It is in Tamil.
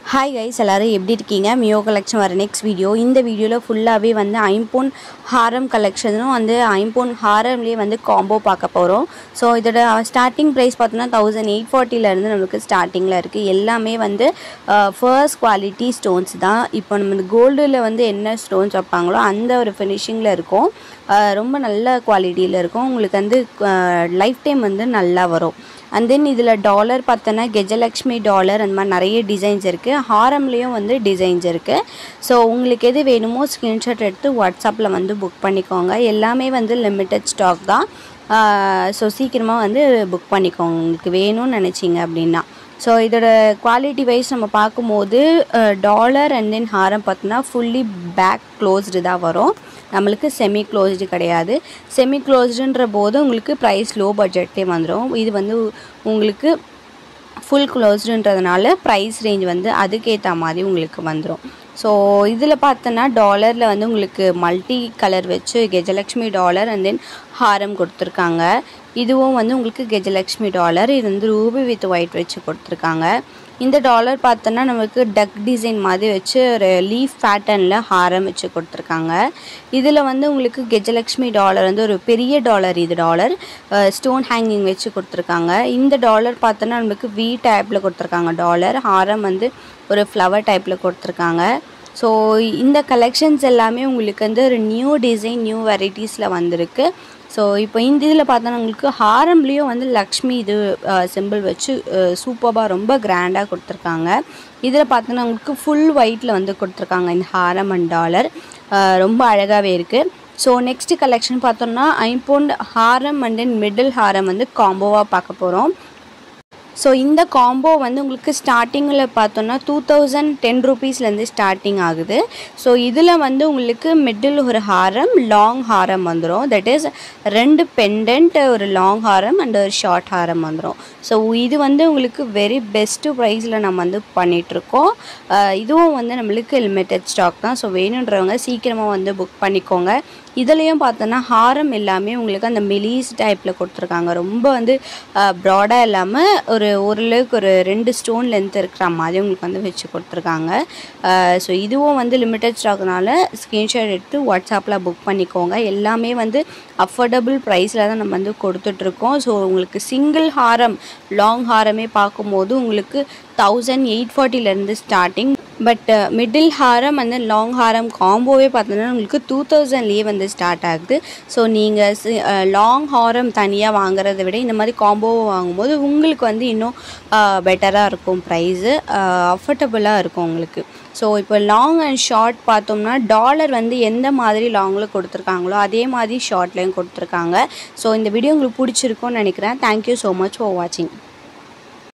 ஹாய் கைஸ் எல்லோரும் எப்படி இருக்கீங்க மியோ கலெக்ஷன் வர நெக்ஸ்ட் வீடியோ இந்த வீடியோவில் ஃபுல்லாகவே வந்து ஐம்போன் ஹாரம் கலெக்ஷனும் வந்து ஐம்போன் ஹாரம்லேயே வந்து காம்போ பார்க்க போகிறோம் ஸோ இதோட ஸ்டார்டிங் ப்ரைஸ் பார்த்தோன்னா தௌசண்ட் எயிட் ஃபார்ட்டிலேருந்து நம்மளுக்கு ஸ்டார்டிங்கில் இருக்குது எல்லாமே வந்து ஃபர்ஸ்ட் குவாலிட்டி ஸ்டோன்ஸ் தான் இப்போ நம்ம இந்த கோல்டில் வந்து என்ன ஸ்டோன்ஸ் வைப்பாங்களோ அந்த ஒரு ஃபினிஷிங்கில் இருக்கும் அஹ் ரொம்ப நல்ல குவாலிட்டியில் இருக்கும் உங்களுக்கு வந்து லைஃப் டைம் வந்து நல்லா வரும் அண்ட் தென் இதில் டாலர் பார்த்தோன்னா கெஜலக்ஷ்மி டாலர் அந்த மாதிரி நிறைய டிசைன்ஸ் இருக்குது ஹாரம்லேயும் வந்து டிசைன்ஸ் இருக்குது ஸோ உங்களுக்கு எது வேணுமோ ஸ்க்ரீன்ஷாட் எடுத்து வாட்ஸ்அப்பில் வந்து புக் பண்ணிக்கோங்க எல்லாமே வந்து லிமிட்டட் ஸ்டாக் தான் ஸோ சீக்கிரமாக வந்து புக் பண்ணிக்கோங்க உங்களுக்கு வேணும்னு நினச்சிங்க அப்படின்னா ஸோ இதோட குவாலிட்டி வைஸ் நம்ம பார்க்கும்போது டாலர் அண்ட் தென் ஹாரம் பார்த்தோன்னா ஃபுல்லி பேக் க்ளோஸ்டு தான் வரும் நம்மளுக்கு செமி க்ளோஸ்டு கிடையாது செமி க்ளோஸ்டுன்ற போது உங்களுக்கு ப்ரைஸ் லோ பட்ஜெட்டே வந்துடும் இது வந்து உங்களுக்கு ஃபுல் க்ளோஸ்டுன்றதுனால ப்ரைஸ் ரேஞ்ச் வந்து அதுக்கேற்ற மாதிரி உங்களுக்கு வந்துடும் ஸோ இதில் பார்த்தோன்னா டாலரில் வந்து உங்களுக்கு மல்டி கலர் வச்சு கெஜலக்ஷ்மி டாலர் அண்ட் தென் ஹாரம் கொடுத்துருக்காங்க இதுவும் வந்து உங்களுக்கு கெஜலக்ஷ்மி டாலர் இது வந்து ரூபி வித் ஒயிட் வச்சு கொடுத்துருக்காங்க இந்த டாலர் பார்த்தோன்னா நமக்கு டக் டிசைன் மாதிரி வச்சு ஒரு லீஃப் பேட்டர்னில் ஹாரம் வச்சு கொடுத்துருக்காங்க இதில் வந்து உங்களுக்கு கெஜலக்ஷ்மி டாலர் வந்து ஒரு பெரிய டாலர் இது டாலர் ஸ்டோன் ஹேங்கிங் வச்சு கொடுத்துருக்காங்க இந்த டாலர் பார்த்தோன்னா நமக்கு வி டைப்பில் கொடுத்துருக்காங்க டாலர் ஹாரம் வந்து ஒரு ஃப்ளவர் டைப்பில் கொடுத்துருக்காங்க ஸோ இந்த கலெக்ஷன்ஸ் எல்லாமே உங்களுக்கு வந்து ஒரு நியூ டிசைன் நியூ வெரைட்டிஸில் வந்திருக்கு ஸோ இப்போ இந்த இதில் பார்த்தோன்னா உங்களுக்கு ஹாரம்லேயும் வந்து லக்ஷ்மி இது சிம்பிள் வச்சு சூப்பராக ரொம்ப கிராண்டாக கொடுத்துருக்காங்க இதில் பார்த்தோன்னா உங்களுக்கு ஃபுல் ஒயிட்டில் வந்து கொடுத்துருக்காங்க இந்த ஹாரம் அண்ட் டாலர் ரொம்ப அழகாகவே இருக்குது ஸோ நெக்ஸ்ட் கலெக்ஷன் பார்த்தோம்னா ஐம்பவுண்ட் ஹாரம் அண்ட் தென் மிடில் ஹாரம் வந்து காம்போவாக பார்க்க போகிறோம் ஸோ இந்த காம்போ வந்து உங்களுக்கு ஸ்டார்டிங்கில் பார்த்தோன்னா டூ தௌசண்ட் டென் ருபீஸ்லேருந்து ஸ்டார்டிங் ஆகுது ஸோ இதில் வந்து உங்களுக்கு மிடில் ஒரு ஹாரம் லாங் ஹாரம் வந்துடும் தட் இஸ் ரெண்டு பெண்டன்ட் ஒரு லாங் ஹாரம் அண்ட் ஒரு ஷார்ட் ஹாரம் வந்துடும் ஸோ இது வந்து உங்களுக்கு வெரி பெஸ்ட்டு ப்ரைஸில் நம்ம வந்து பண்ணிகிட்ருக்கோம் இதுவும் வந்து நம்மளுக்கு லிமிட்டட் ஸ்டாக் தான் ஸோ வேணுன்றவங்க சீக்கிரமாக வந்து புக் பண்ணிக்கோங்க இதுலேயும் பார்த்தோன்னா ஹாரம் எல்லாமே உங்களுக்கு அந்த மெலீஸ் டைப்பில் கொடுத்துருக்காங்க ரொம்ப வந்து ப்ராடாக இல்லாமல் ஒரு ஓரளவுக்கு ஒரு ரெண்டு ஸ்டோன் லென்த் இருக்கிற மாதிரி உங்களுக்கு வந்து வச்சு கொடுத்துருக்காங்க ஸோ இதுவும் வந்து லிமிட்டட் ஸ்டாக்னால ஸ்க்ரீன்ஷாட் எடுத்து வாட்ஸ்அப்பில் புக் பண்ணிக்கோங்க எல்லாமே வந்து அஃபோர்டபுள் ப்ரைஸில் தான் நம்ம வந்து கொடுத்துட்ருக்கோம் ஸோ உங்களுக்கு சிங்கிள் ஹாரம் லாங் ஹாரமே பார்க்கும்போது உங்களுக்கு தௌசண்ட் எயிட் ஃபார்ட்டிலேருந்து ஸ்டார்டிங் பட் மிடில் ஹாரம் அந்த லாங் ஹாரம் காம்போவே பார்த்தோன்னா உங்களுக்கு டூ தௌசண்ட்லேயே வந்து ஸ்டார்ட் ஆகுது ஸோ நீங்கள் லாங் ஹாரம் தனியாக வாங்குறத விட இந்த மாதிரி காம்போவை வாங்கும்போது உங்களுக்கு வந்து இன்னும் பெட்டராக இருக்கும் ப்ரைஸு அஃபர்டபுளாக இருக்கும் உங்களுக்கு ஸோ இப்போ லாங் அண்ட் ஷார்ட் பார்த்தோம்னா டாலர் வந்து எந்த மாதிரி லாங்கில் கொடுத்துருக்காங்களோ அதே மாதிரி ஷார்ட்லேயும் கொடுத்துருக்காங்க ஸோ இந்த வீடியோ உங்களுக்கு பிடிச்சிருக்கும்னு நினைக்கிறேன் தேங்க்யூ ஸோ மச் ஃபார் வாட்சிங்